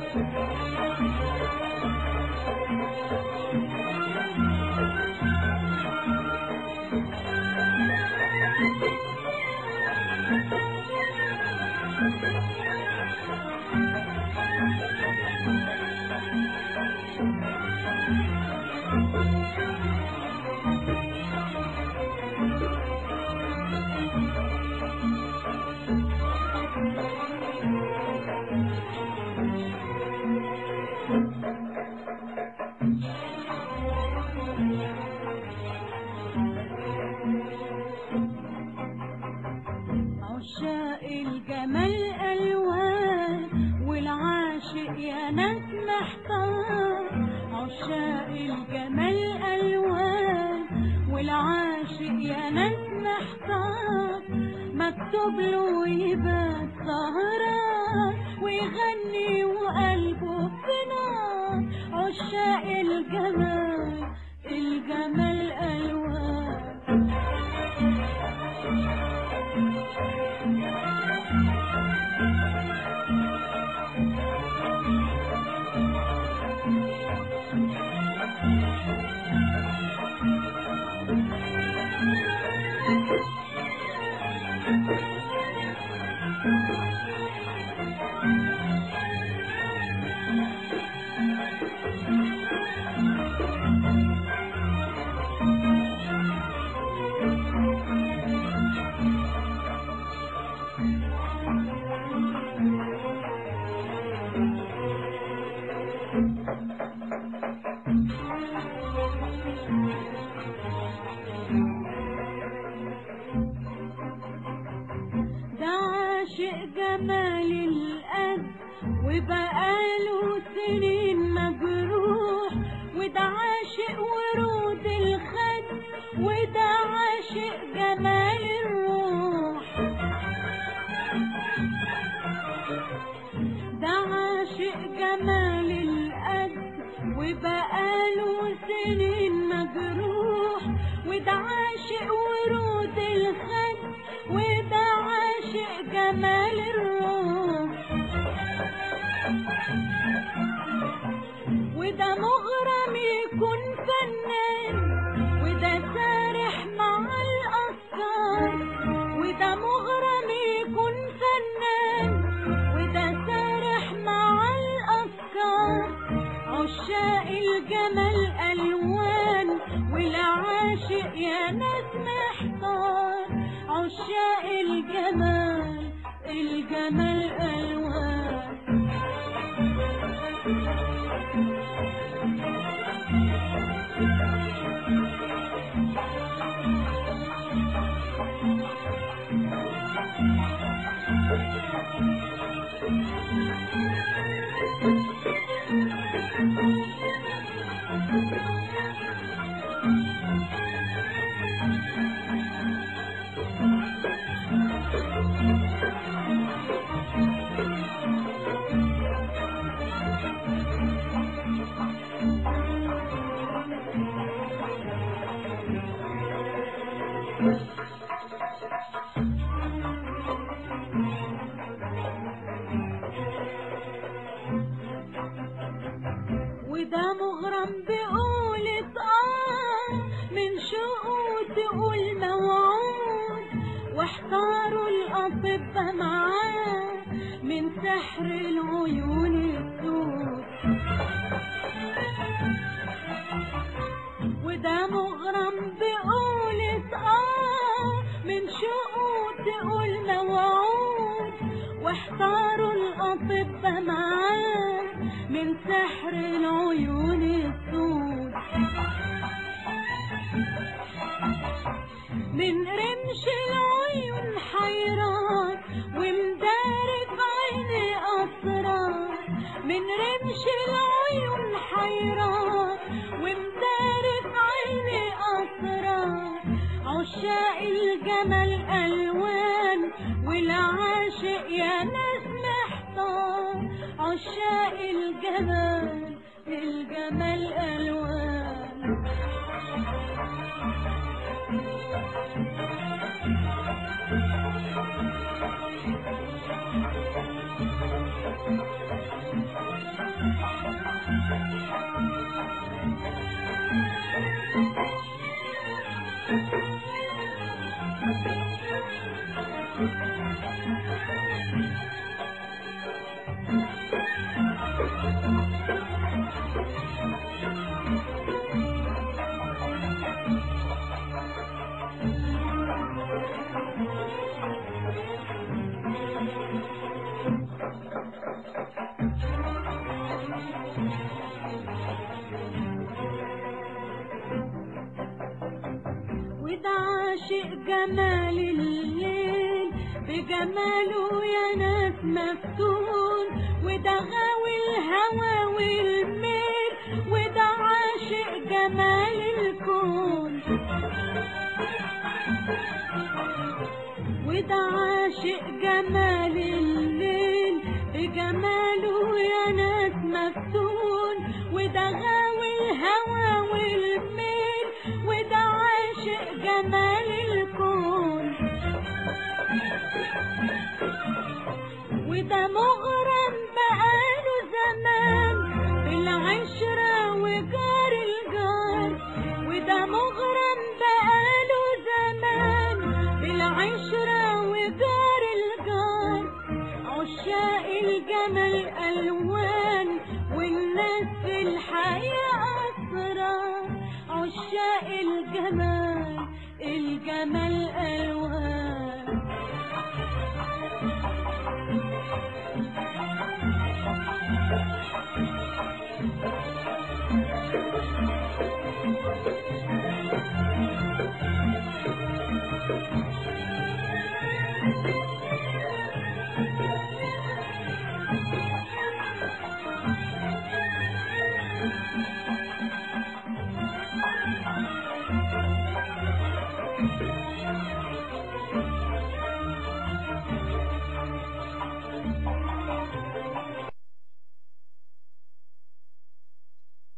عشاق الجمال ألوان والعاشق يا ناس محتار عشاق الجمال ألوان والعاشق يا ناس محتار مكتوب له يبات سهران ويغني وقلبه في نار عشاق الجمال الجمال ألوان ده عاشق جمال القد وبقاله سنين مجروح وده عاشق ورود الخد وده عاشق جمال الروح ده عاشق جمال القد وبقاله سنين مجروح وده عاشق ورود الخد وده عاشق جمال الروح وده مغرم يكون فنان وده سارح مع الأفكار وده مغرم يكون فنان وده سارح مع الأفكار عشاق الجمال ألوان والعاشق يا ناس محتار عشاق الجمال الجمال ألوان وده مغرم بقولة آه من شوقه تقول موعود واحتاروا الأطباء معاه من سحر العيون السود وده مغرم بقولة آه من شوقه تقول موعود واحتاروا الأطباء معاه من سحر العيون السود من رمش العيون حيران ومداري في عيني أسرار من رمش العيون حيران ومداري في عيني أسرار عشاق الجمال ألوان والعاشق يا ناس محتار عشاق الجمال الجمال ألوان وده عاشق جمال الليل بجماله يا ناس مفتون وده غاوي الهوى والميل وده عاشق جمال الكون وده عاشق جمال الليل بجماله يا ناس مفتون وده غاوي الهوى والميل وده عاشق جمال الكون وده مغرم بقاله زمان بالعشرة وجار الجار وده مغرم بقاله زمان بالعشرة وجار الجار عشاق الجمال ألوان والناس في الحياة أسرار عشاق الجمال الجمال ألوان